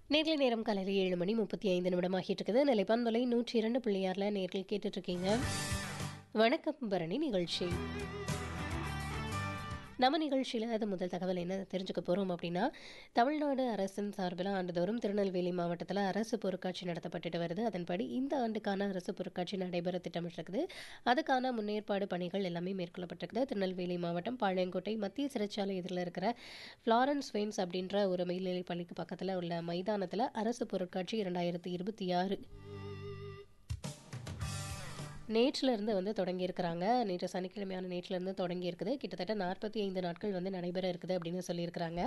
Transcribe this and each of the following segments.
நேர்ல நேரம் காலையில் ஏழு மணி முப்பத்தி ஐந்து நிமிடம் ஆகிட்டு இருக்குது நிலைப்பான்மலை நூற்றி இரண்டு பிள்ளையாரில் நேரில் கேட்டுட்டு இருக்கீங்க வணக்கம் பரணி நிகழ்ச்சி நம்ம நிகழ்ச்சியில் அது முதல் தகவல் என்ன தெரிஞ்சுக்க போகிறோம் அப்படின்னா தமிழ்நாடு அரசின் சார்பில் ஆண்டுதோறும் திருநெல்வேலி மாவட்டத்தில் அரசு பொருட்காட்சி நடத்தப்பட்டுட்டு வருது அதன்படி இந்த ஆண்டுக்கான அரசு பொருட்காட்சி நடைபெற திட்டமிட்டிருக்குது அதுக்கான முன்னேற்பாடு பணிகள் எல்லாமே மேற்கொள்ளப்பட்டிருக்குது திருநெல்வேலி மாவட்டம் பாளையங்கோட்டை மத்திய சிறைச்சாலை எதிரில் இருக்கிற ஃப்ளாரன்ஸ் வெயின்ஸ் அப்படின்ற ஒரு மேல்நிலைப் பள்ளிக்கு பக்கத்தில் உள்ள மைதானத்தில் அரசு பொருட்காட்சி இரண்டாயிரத்தி இருபத்தி ஆறு நேற்றிலிருந்து வந்து தொடங்கியிருக்கிறாங்க நேற்று சனிக்கிழமையான நேற்றிலிருந்து தொடங்கி இருக்குது கிட்டத்தட்ட நாற்பத்தி ஐந்து நாட்கள் வந்து நடைபெற இருக்குது அப்படின்னு சொல்லியிருக்கிறாங்க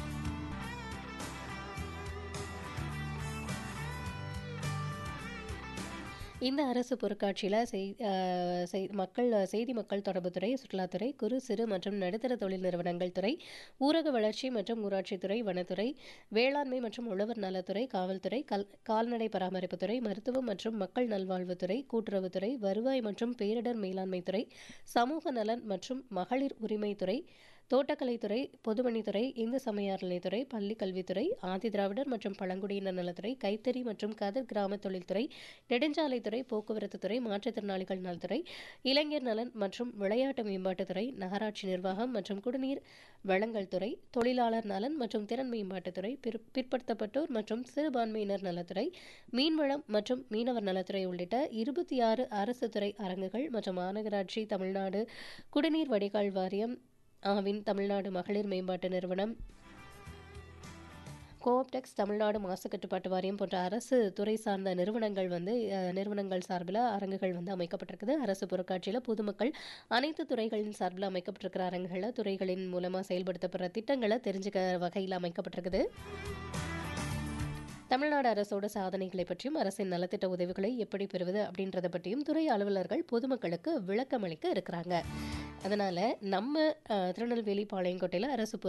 இந்த அரசு பொருட்காட்சியில் செய் அஹ் செய் மக்கள் செய்தி மக்கள் தொடர்புத்துறை சுற்றுலாத்துறை குறு சிறு மற்றும் நடுத்தர தொழில் நிறுவனங்கள் துறை ஊரக வளர்ச்சி மற்றும் ஊராட்சித்துறை வனத்துறை வேளாண்மை மற்றும் உழவர் நலத்துறை காவல்துறை கல் கால்நடை பராமரிப்புத்துறை மருத்துவம் மற்றும் மக்கள் நல்வாழ்வுத்துறை கூட்டுறவுத்துறை வருவாய் மற்றும் பேரிடர் மேலாண்மைத்துறை சமூக நலன் மற்றும் மகளிர் உரிமைத்துறை தோட்டக்கலைத்துறை பொதுப்பணித்துறை இந்து சமய அறநிலைத்துறை பள்ளி கல்வித்துறை ஆதிதிராவிடர் மற்றும் பழங்குடியினர் நலத்துறை கைத்தறி மற்றும் கதர் கிராம தொழில்துறை நெடுஞ்சாலைத்துறை போக்குவரத்துத்துறை மாற்றுத்திறனாளிகள் நலத்துறை இளைஞர் நலன் மற்றும் விளையாட்டு மேம்பாட்டுத்துறை நகராட்சி நிர்வாகம் மற்றும் குடிநீர் வழங்கல் துறை தொழிலாளர் நலன் மற்றும் திறன் மேம்பாட்டுத்துறை பிற்- பிற்படுத்தப்பட்டோர் மற்றும் சிறுபான்மையினர் நலத்துறை மீன்வளம் மற்றும் மீனவர் நலத்துறை உள்ளிட்ட இருபத்தி ஆறு அரசு துறை அரங்குகள் மற்றும் மாநகராட்சி தமிழ்நாடு குடிநீர் வடிகால் வாரியம் ஆவின் தமிழ்நாடு மகளிர் மேம்பாட்டு நிறுவனம் கோஆப்டெக்ஸ் தமிழ்நாடு மாசு கட்டுப்பாட்டு வாரியம் போன்ற அரசு துறை சார்ந்த நிறுவனங்கள் வந்து அஹ், நிறுவனங்கள் சார்பில் அரங்குகள் வந்து அமைக்கப்பட்டிருக்குது அரசு பொருட்காட்சியில் பொதுமக்கள் அனைத்து துறைகளின் சார்பில் அமைக்கப்பட்டிருக்கிற அரங்குகளில் துறைகளின் மூலமாக செயல்படுத்தப்படுற திட்டங்களை தெரிஞ்சுக்க வகையில் அமைக்கப்பட்டிருக்குது தமிழ்நாடு அரசோட சாதனைகளை பற்றியும் அரசின் நலத்திட்ட உதவிகளை எப்படி பெறுவது அப்படின்றத பற்றியும் துறை அலுவலர்கள் பொதுமக்களுக்கு விளக்கம் அளிக்க இருக்கிறாங்க அதனால நம்ம அஹ், திருநெல்வேலி பாளையங்கோட்டையில் அரசு பொருட்காட்சி